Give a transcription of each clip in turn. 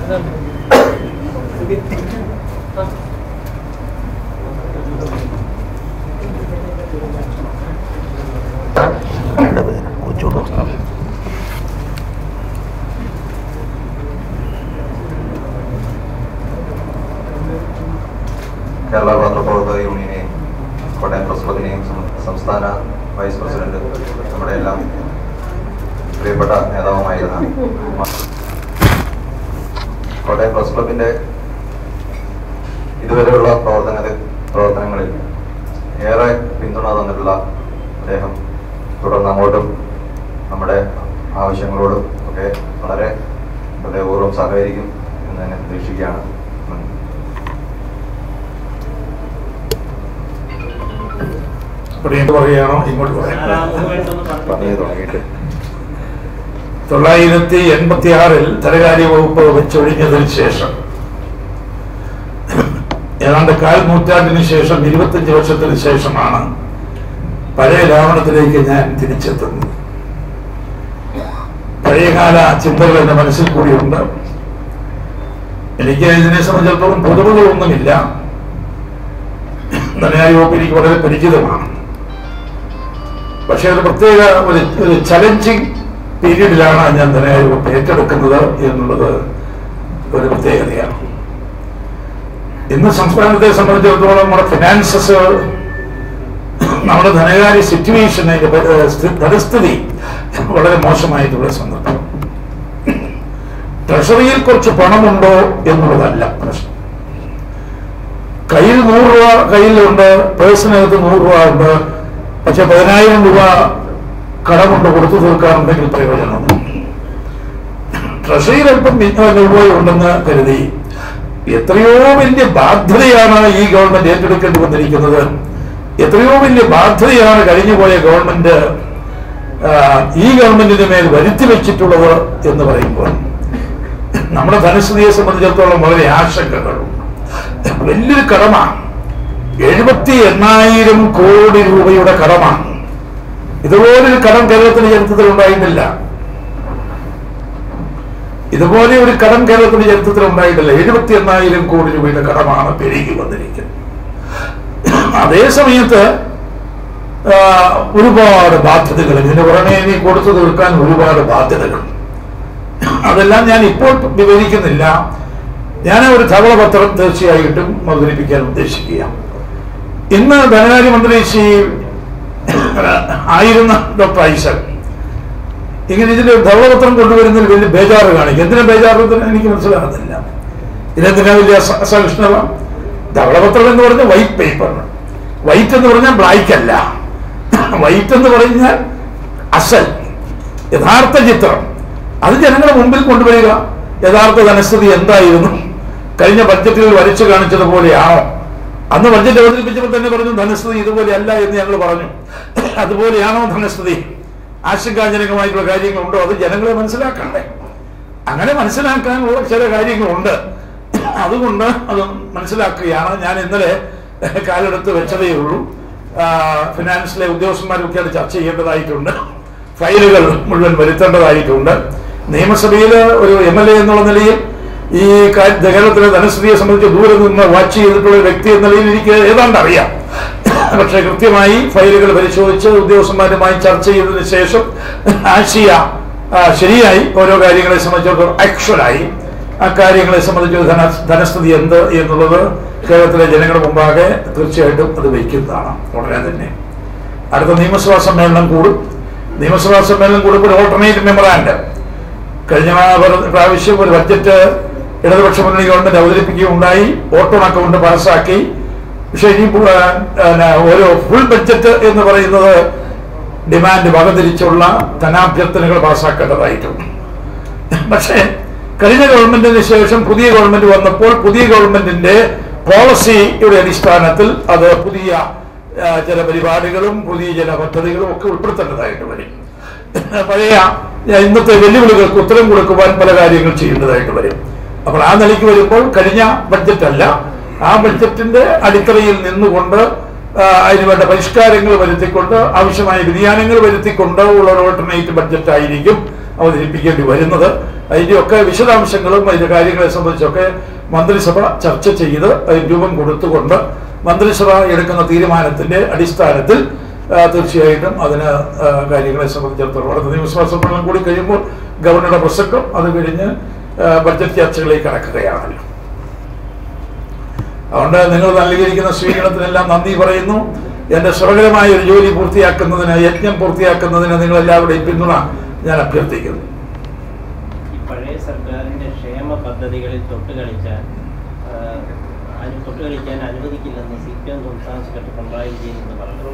കേരള പത്രപ്രവർത്തക യൂണിയനെയും കോട്ടയം പ്രസ് ക്ലബിനെയും സം- സംസ്ഥാന വൈസ് പ്രസിഡന്റ് നമ്മുടെ എല്ലാം പ്രിയപ്പെട്ട നേതാവുമായിരുന്ന കോട്ടയം പ്രസ് ക്ലബിന്റെ ഇതുവരെയുള്ള പ്രവർത്തന പ്രവർത്തനങ്ങളിൽ ഏറെ പിന്തുണ തന്നിട്ടുള്ള അദ്ദേഹം തുടർന്ന് അങ്ങോട്ടും നമ്മുടെ ആവശ്യങ്ങളോടും ഒക്കെ വളരെ ഹൃദയപൂർവ്വം സഹകരിക്കും എന്ന് തന്നെ പ്രതീക്ഷിക്കുകയാണ് നന്ദി ഇവിടെ എന്ത് പറയുകയാണോ ഇങ്ങോട്ട് പറയാം പറഞ്ഞു തുടങ്ങിയിട്ട് തൊള്ളായിരത്തി എൺപത്തി ആറിൽ ധനകാര്യ വകുപ്പ് വെച്ചൊഴിഞ്ഞതിന് ശേഷം ഏതാണ്ട് കാൽ നൂറ്റാണ്ടിന് ശേഷം ഇരുപത്തഞ്ച് വർഷത്തിന് ശേഷമാണ് പഴയ രാവണത്തിലേക്ക് ഞാൻ തിരിച്ചെത്തുന്നത് പഴയകാല ചിന്തകൾ എന്റെ മനസ്സിൽ കൂടിയുണ്ട് എനിക്ക് ഇതിനെ സംബന്ധിച്ചിടത്തോളം പുതുമകളൊന്നുമില്ല ധനകാര്യ വകുപ്പ് എനിക്ക് വളരെ പരിചിതമാണ് പക്ഷെ ഒരു പ്രത്യേക ഒരു ഒരു ചലഞ്ചിങ് പീരീഡിലാണ് ഞാൻ ധനകാര്യ വകുപ്പ് ഏറ്റെടുക്കുന്നത് എന്നുള്ളത് ഒരു പ്രത്യേകതയാണ് ഇന്ന് സംസ്ഥാനത്തെ സംബന്ധിച്ചിടത്തോളം നമ്മുടെ ഫിനാൻസസ് നമ്മുടെ ധനകാര്യ സിറ്റുവേഷൻ പരിസ്ഥിതി വളരെ മോശമായിട്ടുള്ള സന്ദർഭം ട്രഷറിയിൽ കുറച്ച് പണമുണ്ടോ എന്നുള്ളതല്ല പ്രശ്നം കയ്യിൽ നൂറ് രൂപ കയ്യിലുണ്ട് പേഴ്സിനകത്ത് നൂറ് രൂപ ഉണ്ട് പക്ഷെ പതിനായിരം രൂപ കടമുണ്ട് കൊടുത്തു തീർക്കാറുണ്ടെങ്കിൽ പ്രയോജനമുണ്ട് ട്രഷറിയിൽ അല്പം രൂപയുണ്ടെന്ന് കരുതി എത്രയോ വലിയ ബാധ്യതയാണ് ഈ ഗവൺമെന്റ് ഏറ്റെടുക്കേണ്ടി വന്നിരിക്കുന്നത് എത്രയോ വലിയ ബാധ്യതയാണ് കഴിഞ്ഞുപോയ ഗവൺമെന്റ് ആ, ഈ ഗവൺമെന്റിന് മേൽ വരുത്തി വെച്ചിട്ടുള്ളത് എന്ന് പറയുമ്പോൾ നമ്മുടെ ധനസ്ഥിതിയെ സംബന്ധിച്ചിടത്തോളം വളരെ ആശങ്കകളുണ്ട് വലിയൊരു കടമാണ് എഴുപത്തി എണ്ണായിരം കോടി രൂപയുടെ കടമാണ് ഇതുപോലൊരു കടം കേരളത്തിന്റെ ചരിത്രത്തിൽ ഉണ്ടായിട്ടില്ല ഇതുപോലെ ഒരു കടം കേരളത്തിന്റെ ചരിത്രത്തിൽ ഉണ്ടായിട്ടില്ല എഴുപത്തി എണ്ണായിരം കോടി രൂപയുടെ കടമാണ് പെരുകി വന്നിരിക്കുന്നത് അതേ സമയത്ത് ആ, ഒരുപാട് ബാധ്യതകൾ ഇതിന് പുറമെ ഇനി കൊടുത്തു തീർക്കാൻ ഒരുപാട് ബാധ്യതകൾ അതെല്ലാം ഞാൻ ഇപ്പോൾ വിവരിക്കുന്നില്ല ഞാൻ ഒരു ധവളപത്രം തീർച്ചയായിട്ടും അവതരിപ്പിക്കാൻ ഉദ്ദേശിക്കുക ഇന്ന് ധനകാര്യമന്ത്രി ശ്രീ ആയിരുന്ന ഡോക്ടർ ഐസക് ഇങ്ങനെ ഇതിന്റെ ധവളപത്രം കൊണ്ടുവരുന്നതിൽ വലിയ ബേജാറ് കാണിക്കും എന്തിനാ ബേജാറ് എന്ന് എനിക്ക് മനസ്സിലാകുന്നില്ല ഇതെന്തിനാ വലിയ അസ- അസഹിഷ്ണുത ധവളപത്രം എന്ന് പറഞ്ഞാൽ വൈറ്റ് പേപ്പർ വൈറ്റ് എന്ന് പറഞ്ഞാൽ ബ്ലാക്ക് അല്ല വൈറ്റ് എന്ന് പറഞ്ഞാൽ അസൽ യഥാർത്ഥ ചിത്രം അത് ജനങ്ങളുടെ മുമ്പിൽ കൊണ്ടുവരിക യഥാർത്ഥ ധനസ്ഥിതി എന്തായിരുന്നു കഴിഞ്ഞ ബഡ്ജറ്റിൽ വരച്ചു കാണിച്ചതുപോലെയാണോ അന്ന് ബഡ്ജറ്റ് അവതരിപ്പിച്ചപ്പോൾ തന്നെ പറഞ്ഞു ധനസ്ഥിതി ഇതുപോലെ അല്ല എന്ന് ഞങ്ങൾ പറഞ്ഞു അതുപോലെയാണോ ധനസ്ഥിതി ആശങ്കാജനകമായിട്ടുള്ള കാര്യങ്ങളുണ്ടോ അത് ജനങ്ങളെ മനസ്സിലാക്കണ്ടേ അങ്ങനെ മനസ്സിലാക്കാനുള്ള ചില കാര്യങ്ങളുണ്ട് അതുകൊണ്ട് അത് മനസ്സിലാക്കുകയാണ് ഞാൻ ഇന്നലെ കാലെടുത്ത് വെച്ചതേ ഉള്ളൂ ആ, ഫിനാൻസിലെ ഉദ്യോഗസ്ഥന്മാരൊക്കെയാണ് ചർച്ച ചെയ്യേണ്ടതായിട്ടുണ്ട് ഫയലുകൾ മുഴുവൻ വരുത്തേണ്ടതായിട്ടുണ്ട് നിയമസഭയിൽ ഒരു എം എൽ എ എന്നുള്ള നിലയിൽ ഈ കാ- കേരളത്തിലെ ധനസ്ഥിതിയെ സംബന്ധിച്ച് ദൂരെ നിന്ന് വാച്ച് ചെയ്തിട്ടുള്ള ഒരു വ്യക്തി എന്ന നിലയിൽ എനിക്ക് ഏതാണ്ട് അറിയാം പക്ഷേ കൃത്യമായി ഫയലുകൾ പരിശോധിച്ച് ഉദ്യോഗസ്ഥന്മാരുമായി ചർച്ച ചെയ്തതിനു ശേഷം ആശയ ആ, ശരിയായി ഓരോ കാര്യങ്ങളെ സംബന്ധിച്ചിടത്തോളം ആക്ച്വലായി ആ കാര്യങ്ങളെ സംബന്ധിച്ച് ധന ധനസ്ഥിതി എന്ത് എന്നുള്ളത് കേരളത്തിലെ ജനങ്ങളുടെ മുമ്പാകെ തീർച്ചയായിട്ടും അത് വയ്ക്കുന്നതാണ് ഉടനെ തന്നെ അടുത്ത നിയമസഭാ സമ്മേളനം കൂടും നിയമസഭാ സമ്മേളനം കൂടുമ്പോൾ ഓൾട്ടർനേറ്റ് മെമ്മറാൻഡ് കഴിഞ്ഞ പ്ര- പ്രാവശ്യം ഒരു ബഡ്ജറ്റ് ഇടതുപക്ഷ മുന്നണി ഗവൺമെന്റ് അവതരിപ്പിക്കുകയുണ്ടായി ഓട്ടോ അക്കൗണ്ട് പാസ്സാക്കി പക്ഷെ ഇനി പു- ആ, ആ, ഓരോ ഫുൾ ബഡ്ജറ്റ് എന്ന് പറയുന്നത് ഡിമാൻഡ് വകതിരിച്ചുള്ള ധനാഭ്യർത്ഥനകൾ പാസ്സാക്കേണ്ടതായിട്ടുണ്ട് പക്ഷേ കഴിഞ്ഞ ഗവൺമെന്റിന് ശേഷം പുതിയ ഗവൺമെന്റ് വന്നപ്പോൾ പുതിയ ഗവൺമെന്റിന്റെ പോളിസിയുടെ അടിസ്ഥാനത്തിൽ അത് പുതിയ ആ, ചില പരിപാടികളും പുതിയ ചില പദ്ധതികളും ഒക്കെ ഉൾപ്പെടുത്തേണ്ടതായിട്ട് വരും പഴയ ആ, ഇന്നത്തെ വെല്ലുവിളികൾക്ക് ഉത്തരം കൊടുക്കുവാൻ പല കാര്യങ്ങൾ ചെയ്യേണ്ടതായിട്ട് വരും അപ്പോൾ ആ നിലയ്ക്ക് വരുമ്പോൾ കഴിഞ്ഞ ബഡ്ജറ്റ് അല്ല ആ ബഡ്ജറ്റിന്റെ അടിത്തറയിൽ നിന്നുകൊണ്ട് ആ, അതിനുവേണ്ട പരിഷ്കാരങ്ങൾ വരുത്തിക്കൊണ്ട് ആവശ്യമായ വ്യതിയാനങ്ങൾ വരുത്തിക്കൊണ്ട് ഉള്ള ഒരു ഓൾട്ടർനേറ്റ് ബഡ്ജറ്റ് ആയിരിക്കും അവതരിപ്പിക്കേണ്ടി വരുന്നത് അതിൻ്റെയൊക്കെ വിശദാംശങ്ങളും അതിൻ്റെ കാര്യങ്ങളെ സംബന്ധിച്ചൊക്കെ മന്ത്രിസഭ ചർച്ച ചെയ്ത് അതിന് രൂപം കൊടുത്തുകൊണ്ട് മന്ത്രിസഭ എടുക്കുന്ന തീരുമാനത്തിന്റെ അടിസ്ഥാനത്തിൽ ആ, തീർച്ചയായിട്ടും അതിന് ആ, കാര്യങ്ങളെ സംബന്ധിച്ചിടത്തോളം അടുത്ത നിയമസഭാ സമ്മേളനം കൂടി കഴിയുമ്പോൾ ഗവർണറുടെ പ്രസംഗം അത് കഴിഞ്ഞ് ആ, ബഡ്ജറ്റ് ചർച്ചകളിലേക്ക് കടക്കുകയാണല്ലോ അതുകൊണ്ട് നിങ്ങൾ നൽകിയിരിക്കുന്ന സ്വീകരണത്തിനെല്ലാം നന്ദി പറയുന്നു എന്റെ ശ്രമകരമായ ഒരു ജോലി പൂർത്തിയാക്കുന്നതിന് യജ്ഞം പൂർത്തിയാക്കുന്നതിന് നിങ്ങൾ എല്ലാവരുടെയും പിന്തുണ ഞാൻ അഭ്യർത്ഥിക്കുന്നു ഈ പഴയ സർക്കാരിന്റെ ക്ഷേമ പദ്ധതികളിൽ തൊട്ടുകളിച്ചാൽ ആ, അനു- തൊട്ടുകളിക്കാൻ അനുവദിക്കില്ലെന്ന് സി പി എം സംസ്ഥാന സെക്രട്ടറി പിണറായി വിജയൻ എന്ന് പറഞ്ഞു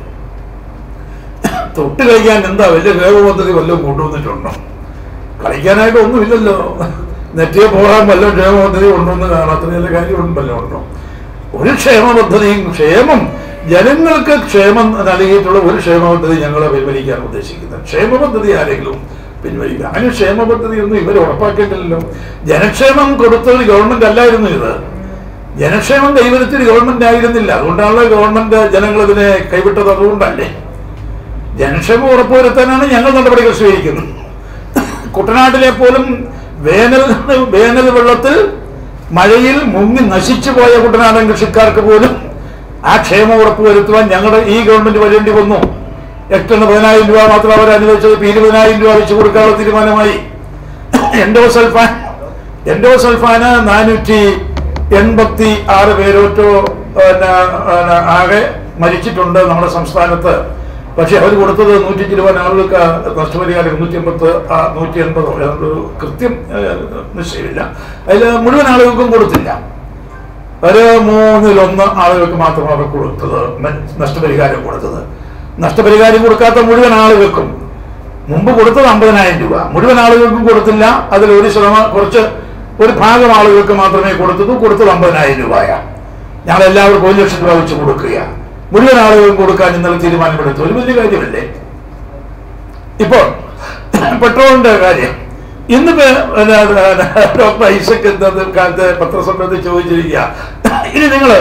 തൊട്ട് കളിക്കാൻ എന്താ വലിയ ക്ഷേമ പദ്ധതി വല്ലതും കൊണ്ടുവന്നിട്ടുണ്ടോ കളിക്കാനായിട്ട് ഒന്നുമില്ലല്ലോ നെറ്റിയെ പോകാൻ വല്ലതും ക്ഷേമ പദ്ധതി കൊണ്ടുവന്ന് കാണാത്ത നല്ല കാര്യം വല്ലതും ഉണ്ടോ ഒരു ക്ഷേമ പദ്ധതിയും ക്ഷേമം ജനങ്ങൾക്ക് ക്ഷേമം നൽകിയിട്ടുള്ള ഒരു ക്ഷേമ പദ്ധതി ഞങ്ങൾ പിൻവലിക്കാൻ ഉദ്ദേശിക്കുന്നത് ക്ഷേമ പദ്ധതി ആരെങ്കിലും പിൻവലിക്കുക അതിന് ക്ഷേമ പദ്ധതി ഒന്നും ഇവർ ഉറപ്പാക്കിയിട്ടില്ലല്ലോ ജനക്ഷേമം കൊടുത്തൊരു ഗവൺമെന്റ് അല്ലായിരുന്നു ഇത് ജനക്ഷേമം കൈവരുത്തിയൊരു ഗവൺമെന്റ് ആയിരുന്നില്ല അതുകൊണ്ടാണല്ലോ ഗവൺമെന്റ് ജനങ്ങൾ ഇതിനെ കൈവിട്ടത് അതുകൊണ്ടല്ലേ ജനക്ഷേമം ഉറപ്പുവരുത്താനാണ് ഞങ്ങൾ നടപടികൾ സ്വീകരിക്കുന്നത് കുട്ടനാട്ടിലെ പോലും വേനൽ വേനൽ വെള്ളത്തിൽ മഴയിൽ മുങ്ങി നശിച്ചു പോയ കുട്ടനാടൻ കൃഷിക്കാർക്ക് പോലും ആ ക്ഷേമം ഉറപ്പുവരുത്തുവാൻ ഞങ്ങളുടെ ഈ ഗവൺമെന്റ് വരേണ്ടി വന്നു എട്ടെണ്ണം പതിനായിരം രൂപ മാത്രം അവർ അനുവദിച്ചത് ഇപ്പൊ ഇരുപതിനായിരം രൂപ വെച്ച് കൊടുക്കാനുള്ള തീരുമാനമായി എൻഡോസൾഫാൻ എൻഡോസൾഫാന് നാനൂറ്റി എൺപത്തി ആറ് പേരോറ്റോ പിന്നെ, പിന്നെ, ആകെ മരിച്ചിട്ടുണ്ട് നമ്മുടെ സംസ്ഥാനത്ത് പക്ഷെ അവർ കൊടുത്തത് നൂറ്റി ഇരുപത് ആളുകൾക്ക് നഷ്ടപരിഹാരം നൂറ്റി എൺപത്ത് നൂറ്റി എൺപതോ ഏതാണ്ട് ഒരു കൃത്യം ഏഹ്, നിശ്ചയമില്ല അതിൽ മുഴുവൻ ആളുകൾക്കും കൊടുത്തില്ല ഒരു മൂന്നിലൊന്ന് ആളുകൾക്ക് മാത്രമാണ് അവർ കൊടുത്തത് മ- നഷ്ടപരിഹാരം കൊടുത്തത് നഷ്ടപരിഹാരം കൊടുക്കാത്ത മുഴുവൻ ആളുകൾക്കും മുമ്പ് കൊടുത്തത് അമ്പതിനായിരം രൂപ മുഴുവൻ ആളുകൾക്കും കൊടുത്തില്ല അതിൽ ഒരു ശതമാനം കുറച്ച് ഒരു ഭാഗം ആളുകൾക്ക് മാത്രമേ കൊടുത്തത് കൊടുത്തത് അമ്പതിനായിരം രൂപയാണ് ഞങ്ങൾ എല്ലാവർക്കും ഒരു ലക്ഷം രൂപ വെച്ച് കൊടുക്കുക മുഴുവൻ ആളുകൾക്കും കൊടുക്കാൻ ഇന്നലെ തീരുമാനമെടുത്തു ഒരു വലിയ കാര്യമല്ലേ ഇപ്പോൾ പെട്രോളിന്റെ കാര്യം ഇന്നിപ്പോ പിന്നെ, പിന്നെ, ഡോക്ടർ ഐസക് എന്നത് കാലത്ത് പത്രസമ്മേളനത്തിൽ ചോദിച്ചിരിക്കുക ഇനി നിങ്ങള്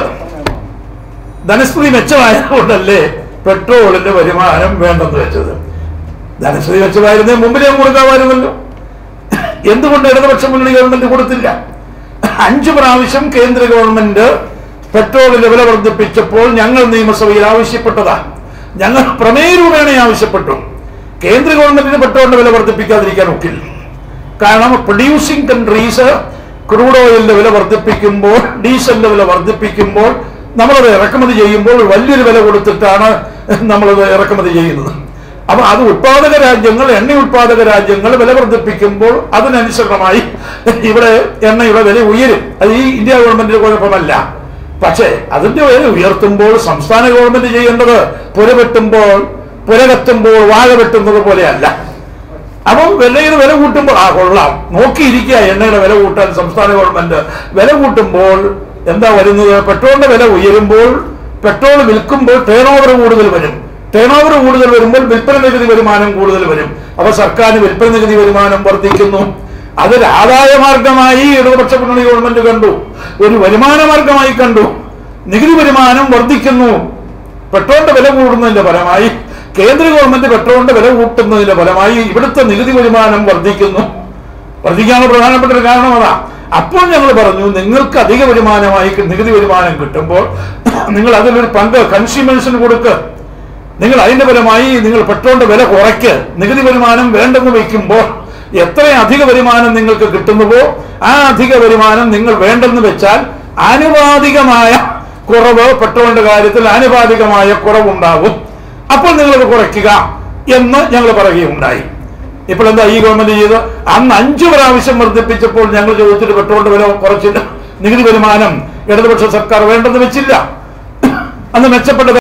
ധനസ്ഥിതി മെച്ചമായതുകൊണ്ടല്ലേ പെട്രോളിന്റെ വരുമാനം വേണ്ടെന്ന് വെച്ചത് ധനസ്ഥിതി മെച്ചമായിരുന്നേ മുമ്പിലേ കൊടുക്കാമായിരുന്നല്ലോ എന്തുകൊണ്ട് ഇടതുപക്ഷ മുന്നണി ഗവൺമെന്റ് കൊടുത്തില്ല അഞ്ചു പ്രാവശ്യം കേന്ദ്ര ഗവൺമെന്റ് പെട്രോളിന്റെ വില വർദ്ധിപ്പിച്ചപ്പോൾ ഞങ്ങൾ നിയമസഭയിൽ ആവശ്യപ്പെട്ടതാ ഞങ്ങൾ പ്രമേയ രൂപേണ ആവശ്യപ്പെട്ടു കേന്ദ്ര ഗവൺമെന്റിന് പെട്രോളിന്റെ വില വർദ്ധിപ്പിക്കാതിരിക്കാൻ ഒക്കില്ല കാരണം പ്രൊഡ്യൂസിംഗ് കൺട്രീസ് ക്രൂഡ് ഓയിലിന്റെ വില വർദ്ധിപ്പിക്കുമ്പോൾ ഡീസലിന്റെ വില വർദ്ധിപ്പിക്കുമ്പോൾ നമ്മളത് ഇറക്കുമതി ചെയ്യുമ്പോൾ വലിയൊരു വില കൊടുത്തിട്ടാണ് നമ്മളത് ഇറക്കുമതി ചെയ്യുന്നത് അപ്പൊ അത് ഉത്പാദക രാജ്യങ്ങൾ എണ്ണ ഉത്പാദക രാജ്യങ്ങൾ വില വർദ്ധിപ്പിക്കുമ്പോൾ അതിനനുസരണമായി ഇവിടെ എണ്ണയുടെ വില ഉയരും അത് ഈ ഇന്ത്യ ഗവൺമെന്റിന്റെ കുഴപ്പമല്ല പക്ഷേ അതിന്റെ വില ഉയർത്തുമ്പോൾ സംസ്ഥാന ഗവൺമെന്റ് ചെയ്യേണ്ടത് പുര വെട്ടുമ്പോൾ പുര കത്തുമ്പോൾ വാഴ വെട്ടുന്നത് പോലെയല്ല അപ്പോൾ വിലയുടെ വില കൂട്ടുമ്പോൾ ആ കൊള്ളാം നോക്കിയിരിക്കുക എണ്ണയുടെ വില കൂട്ടാൻ സംസ്ഥാന ഗവൺമെന്റ് വില കൂട്ടുമ്പോൾ എന്താ വരുന്നത് പെട്രോളിന്റെ വില ഉയരുമ്പോൾ പെട്രോൾ വിൽക്കുമ്പോൾ ടേൺ ഓവർ കൂടുതൽ വരും ടേൺ ഓവർ കൂടുതൽ വരുമ്പോൾ വിൽപ്പന നികുതി വരുമാനം കൂടുതൽ വരും അപ്പൊ സർക്കാരിന് വിൽപ്പന നികുതി വരുമാനം വർദ്ധിക്കുന്നു അതൊരു ആദായ മാർഗമായി ഇടതുപക്ഷ മുന്നണി ഗവൺമെന്റ് കണ്ടു ഒരു വരുമാന മാർഗമായി കണ്ടു നികുതി വരുമാനം വർദ്ധിക്കുന്നു പെട്രോളിന്റെ വില കൂടുന്നതിന്റെ ഫലമായി കേന്ദ്ര ഗവൺമെന്റ് പെട്രോളിന്റെ വില കൂട്ടുന്നതിന്റെ ഫലമായി ഇവിടുത്തെ നികുതി വരുമാനം വർദ്ധിക്കുന്നു വർദ്ധിക്കാനുള്ള പ്രധാനപ്പെട്ട ഒരു കാരണം അതാ അപ്പോൾ ഞങ്ങൾ പറഞ്ഞു നിങ്ങൾക്ക് അധിക വരുമാനമായി നികുതി വരുമാനം കിട്ടുമ്പോൾ നിങ്ങൾ അതിലൊരു പങ്ക് കൺസ്യൂമേഴ്സിന് കൊടുക്കുക നിങ്ങൾ അതിന്റെ ഫലമായി നിങ്ങൾ പെട്രോളിന്റെ വില കുറയ്ക്ക് നികുതി വരുമാനം വേണ്ടെന്ന് വയ്ക്കുമ്പോൾ എത്ര അധിക വരുമാനം നിങ്ങൾക്ക് കിട്ടുന്നുവോ ആ അധിക വരുമാനം നിങ്ങൾ വേണ്ടെന്ന് വെച്ചാൽ ആനുപാതികമായ കുറവ് പെട്രോളിന്റെ കാര്യത്തിൽ ആനുപാതികമായ കുറവുണ്ടാകും അപ്പോൾ നിങ്ങളത് കുറയ്ക്കുക എന്ന് ഞങ്ങൾ പറയുകയുണ്ടായി ഇപ്പോൾ എന്താ ഈ ഗവൺമെന്റ് ചെയ്ത് അന്ന് അഞ്ചു പ്രാവശ്യം വർദ്ധിപ്പിച്ചപ്പോൾ ഞങ്ങൾ ചോദിച്ചിട്ട് പെട്രോളിന്റെ വില കുറച്ചില്ല നികുതി വരുമാനം ഇടതുപക്ഷ സർക്കാർ വേണ്ടെന്ന് വെച്ചില്ല അന്ന് മെച്ചപ്പെട്ട